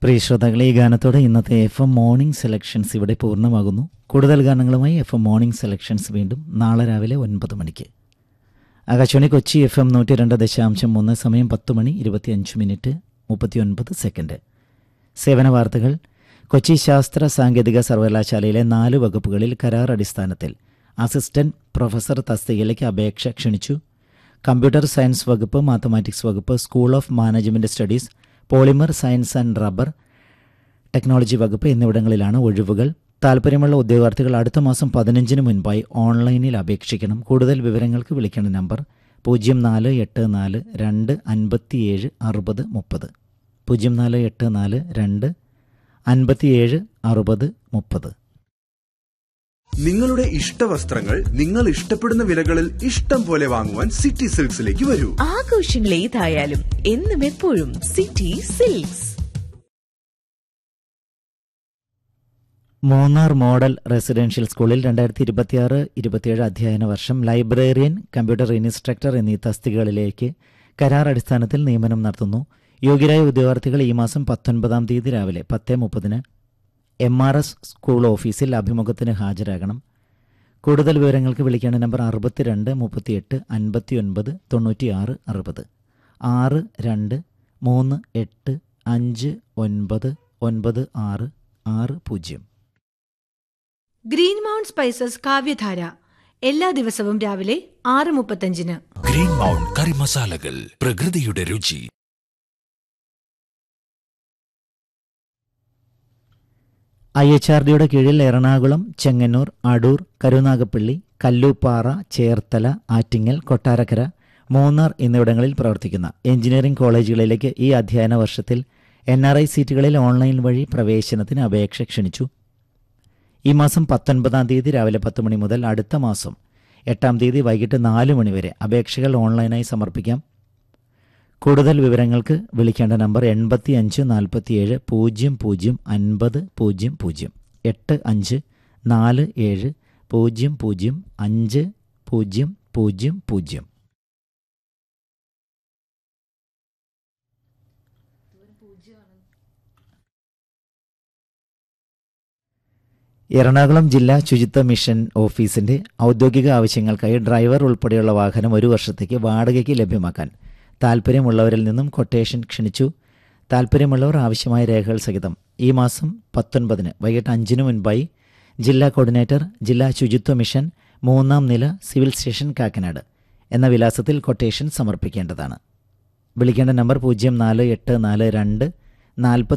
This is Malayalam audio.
പ്രിയ ശ്രോതാക്കളെ ഈ ഗാനത്തോടെ ഇന്നത്തെ എഫ് എം മോർണിംഗ് സെലക്ഷൻസ് ഇവിടെ പൂർണ്ണമാകുന്നു കൂടുതൽ ഗാനങ്ങളുമായി എഫ് എം മോർണിംഗ് സെലക്ഷൻസ് വീണ്ടും നാളെ രാവിലെ ഒൻപത് മണിക്ക് ആകാശവാണി കൊച്ചി എഫ് എം നൂറ്റി രണ്ട് ദശാംശം മൂന്ന് സമയം പത്ത് മണി ഇരുപത്തിയഞ്ച് മിനിറ്റ് മുപ്പത്തിയൊൻപത് സെക്കൻഡ് സേവന വാർത്തകൾ കൊച്ചി ശാസ്ത്ര സാങ്കേതിക സർവകലാശാലയിലെ നാല് വകുപ്പുകളിൽ കരാർ അടിസ്ഥാനത്തിൽ അസിസ്റ്റന്റ് പ്രൊഫസർ തസ്തികയിലേക്ക് അപേക്ഷ ക്ഷണിച്ചു കമ്പ്യൂട്ടർ സയൻസ് വകുപ്പ് മാത്തമാറ്റിക്സ് വകുപ്പ് school of management studies polymer science and rubber technology വകുപ്പ് എന്നിവിടങ്ങളിലാണ് ഒഴിവുകൾ താൽപ്പര്യമുള്ള ഉദ്യോഗാർത്ഥികൾ അടുത്ത മാസം പതിനഞ്ചിന് മുൻപായി ഓൺലൈനിൽ അപേക്ഷിക്കണം കൂടുതൽ വിവരങ്ങൾക്ക് വിളിക്കേണ്ട നമ്പർ പൂജ്യം നാല് എട്ട് നാല് രണ്ട് അൻപത്തിയേഴ് അറുപത് മുപ്പത് പൂജ്യം നാല് എട്ട് നാല് രണ്ട് അൻപത്തിയേഴ് അറുപത് മുപ്പത് നിങ്ങളുടെ ഇഷ്ടവസ്ത്രങ്ങൾ നിങ്ങൾ ഇഷ്ടപ്പെടുന്ന വിലകളിൽ ഇഷ്ടം പോലെ വാങ്ങുവാൻ സിറ്റി സിൽക്സിലേക്ക് വരൂ ആഘോഷങ്ങൾ ഏതായാലും എന്നും എപ്പോഴും City Silks Munnar model residential സ്കൂളിൽ രണ്ടായിരത്തി ഇരുപത്തിയാറ് ഇരുപത്തിയേഴ് അധ്യയന വർഷം ലൈബ്രറിയൻ കമ്പ്യൂട്ടർ ഇൻസ്ട്രക്ടർ എന്നീ തസ്തികകളിലേക്ക് കരാർ അടിസ്ഥാനത്തിൽ നിയമനം നടത്തുന്നു യോഗ്യരായ ഉദ്യോഗാർത്ഥികൾ ഈ മാസം പത്തൊൻപതാം തീയതി രാവിലെ പത്ത് മുപ്പതിന് എം ആർ എസ് സ്കൂൾ ഓഫീസിൽ അഭിമുഖത്തിന് ഹാജരാകണം കൂടുതൽ വിവരങ്ങൾക്ക് വിളിക്കേണ്ട നമ്പർ അറുപത്തിരണ്ട് മുപ്പത്തിയെട്ട് അൻപത്തിയൊൻപത് തൊണ്ണൂറ്റിയാറ് അറുപത് ആറ് രണ്ട് മൂന്ന് എട്ട് അഞ്ച് ഒൻപത് ഒൻപത് ആറ് ആറ് പൂജ്യം ഗ്രീൻ മൗണ്ട് സ്പൈസസ് കാവ്യധാര എല്ലാ ദിവസവും രാവിലെ ആറ് മുപ്പത്തഞ്ചിന് ഗ്രീൻ മൗണ്ട് കറി മസാലകൾ പ്രകൃതിയുടെ രുചി ഐ എച്ച് ആർ ഡിയുടെ കീഴിൽ എറണാകുളം ചെങ്ങന്നൂർ അടൂർ കരുനാഗപ്പള്ളി കല്ലൂപ്പാറ ചേർത്തല ആറ്റിങ്ങൽ കൊട്ടാരക്കര മൂന്നാർ എന്നിവിടങ്ങളിൽ പ്രവർത്തിക്കുന്ന എഞ്ചിനീയറിംഗ് കോളേജുകളിലേക്ക് ഈ അധ്യയന വർഷത്തിൽ എൻ ആർ ഐ സീറ്റുകളിൽ ഓൺലൈൻ വഴി പ്രവേശനത്തിന് അപേക്ഷ ക്ഷണിച്ചു ഈ മാസം പത്തൊൻപതാം തീയതി രാവിലെ പത്ത് മണി മുതൽ അടുത്ത മാസം എട്ടാം തീയതി വൈകിട്ട് നാല് മണി വരെ അപേക്ഷകൾ ഓൺലൈനായി സമർപ്പിക്കാം കൂടുതൽ വിവരങ്ങൾക്ക് വിളിക്കേണ്ട നമ്പർ എൺപത്തി അഞ്ച് നാൽപ്പത്തിയേഴ് പൂജ്യം പൂജ്യം അൻപത് പൂജ്യം പൂജ്യം എട്ട് അഞ്ച് നാല് ഏഴ് പൂജ്യം പൂജ്യം അഞ്ച് പൂജ്യം പൂജ്യം പൂജ്യം എറണാകുളം ജില്ലാ ശുചിത്വ മിഷൻ ഓഫീസിന്റെ ഔദ്യോഗിക ആവശ്യങ്ങൾക്കായി ഡ്രൈവർ ഉൾപ്പെടെയുള്ള വാഹനം ഒരു വർഷത്തേക്ക് വാടകയ്ക്ക് ലഭ്യമാക്കാൻ താൽപ്പര്യമുള്ളവരിൽ നിന്നും കൊട്ടേഷൻ ക്ഷണിച്ചു താൽപ്പര്യമുള്ളവർ ആവശ്യമായ രേഖകൾ സഹിതം ഈ മാസം പത്തൊൻപതിന് വൈകിട്ട് അഞ്ചിന് മുൻപായി ജില്ലാ കോർഡിനേറ്റർ ജില്ലാ ശുചിത്വ മിഷൻ മൂന്നാം നില സിവിൽ സ്റ്റേഷൻ കാക്കനാട് എന്ന വിലാസത്തിൽ കൊട്ടേഷൻ സമർപ്പിക്കേണ്ടതാണ് വിളിക്കേണ്ട നമ്പർ പൂജ്യം നാല് എട്ട് നാല് രണ്ട് നാൽപ്പത്തി